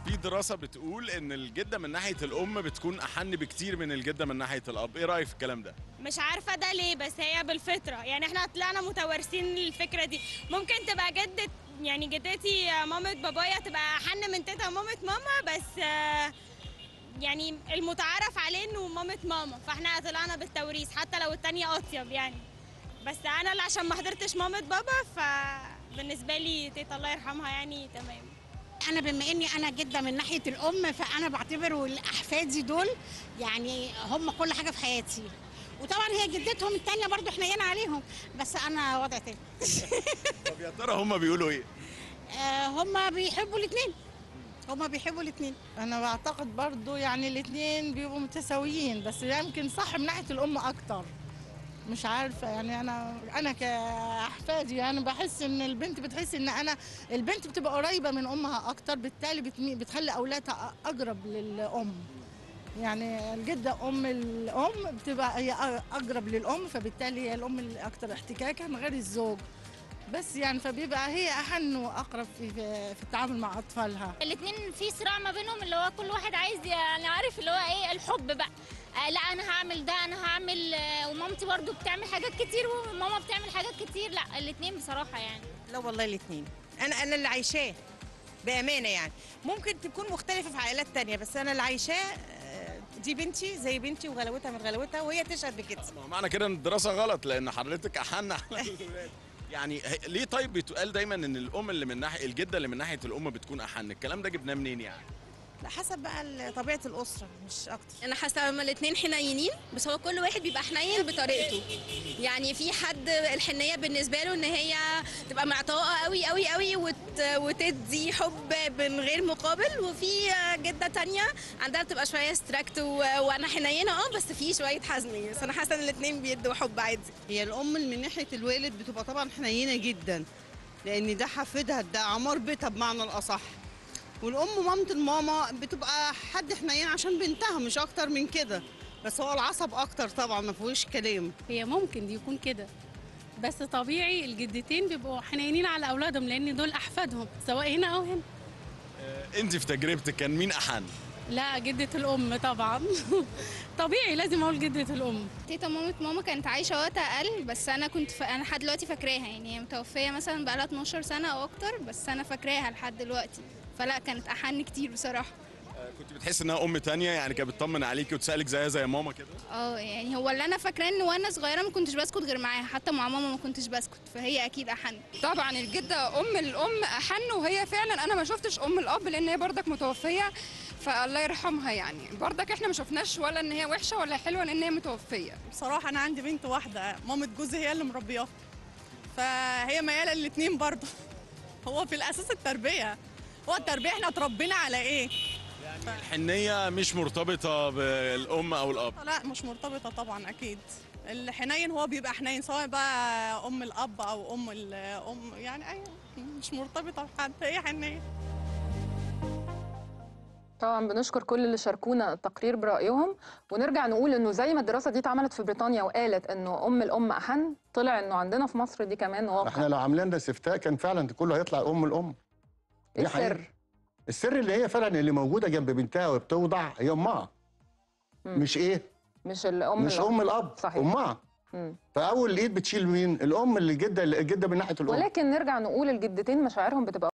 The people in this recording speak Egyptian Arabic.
في دراسه بتقول ان الجده من ناحيه الام بتكون احن بكتير من الجده من ناحيه الاب ايه رايك في الكلام ده مش عارفه ده ليه بس هي بالفطره يعني احنا طلعنا متوارثين الفكره دي ممكن تبقى جده يعني جدتي مامة بابايا تبقى احن من تيتا ومامة ماما بس آه، يعني المتعارف عليه انه مامة ماما فاحنا طلعنا بالتوريث حتى لو التانية اطيب يعني بس انا اللي عشان ما حضرتش مامة بابا فبالنسبه لي تيتا الله يرحمها يعني تمام انا بما اني انا جده من ناحيه الام فانا بعتبر الاحفادي دول يعني هم كل حاجه في حياتي وطبعا هي جدتهم التانية برضو حنينه عليهم بس انا وضع تاني طب يا ترى هم بيقولوا ايه آه هم بيحبوا الاثنين هم بيحبوا الاثنين انا بعتقد برضو يعني الاثنين بيبقوا متساويين بس يمكن صح من ناحيه الام اكتر مش عارفه يعني انا انا كاحفادي يعني بحس ان البنت بتحس ان انا البنت بتبقى قريبه من امها اكتر بالتالي بتمي- بتخلي اولادها اقرب للام يعني الجده ام الام بتبقى هي اقرب للام فبالتالي هي الام اللي اكتر احتكاكا غير الزوج بس يعني فبيبقى هي احن واقرب في في التعامل مع اطفالها الاثنين في صراع ما بينهم اللي هو كل واحد عايز يعني عارف اللي هو ايه الحب بقى آه لا انا هعمل ده انا هعمل آه ومامتي برضو بتعمل حاجات كتير وماما بتعمل حاجات كتير لا الاثنين بصراحه يعني لا والله الاثنين انا انا اللي عايشاه بامانه يعني ممكن تكون مختلفه في عائلات تانية بس انا اللي عايشاه آه، دي بنتي زي بنتي وغلاوتها من غلاوتها وهي تشهد بكده ما هو معنى كده ان الدراسه غلط لان حضرتك احن على الولاد يعني هي- ليه طيب بيتقال دايما ان الام اللي من ناحيه الجده اللي من ناحيه الام بتكون احن الكلام ده جبناه منين يعني لا حسب بقى ال- طبيعه الاسره مش اكتر انا حاسه هما الاثنين حنينين بس هو كل واحد بيبقى حنين بطريقته يعني في حد الحنيه بالنسبه له ان هي تبقى معطاءه قوي قوي قوي وت... وتدي حب من غير مقابل وفي جده تانية عندها بتبقى شويه ستراكت و... وانا حنينه اه بس في شويه حزن بس انا حاسه ان الاثنين بيدوا حب عادي هي الام اللي من ناحيه الوالد بتبقى طبعا حنينه جدا لان ده حفيدها ده عمار بيتها بمعنى الاصح والام مامه الماما بتبقى حد حنين عشان بنتها مش اكتر من كده بس هو العصب اكتر طبعا ما فيهوش كلام هي ممكن يكون كده بس طبيعي الجدتين بيبقوا حنينين على اولادهم لان دول احفادهم سواء هنا او هنا انت في تجربتك كان مين احن لا جدة الام طبعا طبيعي لازم اقول جدة الام تيتا مامة ماما كانت عايشه وقت اقل بس انا كنت ف... انا لحد دلوقتي فاكراها يعني هي متوفيه مثلا بقالها 12 سنه او اكتر بس انا فاكراها لحد دلوقتي فلا كانت احن كتير بصراحه آه، كنت بتحس انها ام تانية يعني كانت بتطمن عليكي وتسالك زيها زي ماما كده اه يعني هو اللي انا فاكراه ان وانا صغيره ما كنتش بسكت غير معاها حتى مع ماما ما كنتش بسكت فهي اكيد احن طبعا الجده ام الام احن وهي فعلا انا ما شفتش ام الاب لان هي برضك متوفيه فالله يرحمها يعني برضك احنا ما شفناش ولا ان هي وحشه ولا حلوه لان هي متوفيه بصراحه انا عندي بنت واحده مامه جوزي هي اللي مربياها فهي مياله الاثنين برضه هو في الاساس التربيه هو التربيه احنا اتربينا على ايه الحنيه مش مرتبطه بالام او الاب لا مش مرتبطه طبعا اكيد الحنين هو بيبقى حنين سواء بقى ام الاب او ام الام يعني ايوه مش مرتبطه بحد هي حنيه طبعا بنشكر كل اللي شاركونا التقرير برأيهم ونرجع نقول انه زي ما الدراسة دي اتعملت في بريطانيا وقالت انه ام الام احن طلع انه عندنا في مصر دي كمان واقع احنا لو عاملين ده استفتاء كان فعلا كله هيطلع ام الام إيه دي حقيقة. السر السر اللي هي فعلا اللي موجوده جنب بنتها وبتوضع هي امها مم. مش ايه مش الام مش الأب. ام الاب صحيح. امها مم. فاول ايد بتشيل مين الام اللي الجده الجده من ناحيه الام ولكن نرجع نقول الجدتين مشاعرهم بتبقى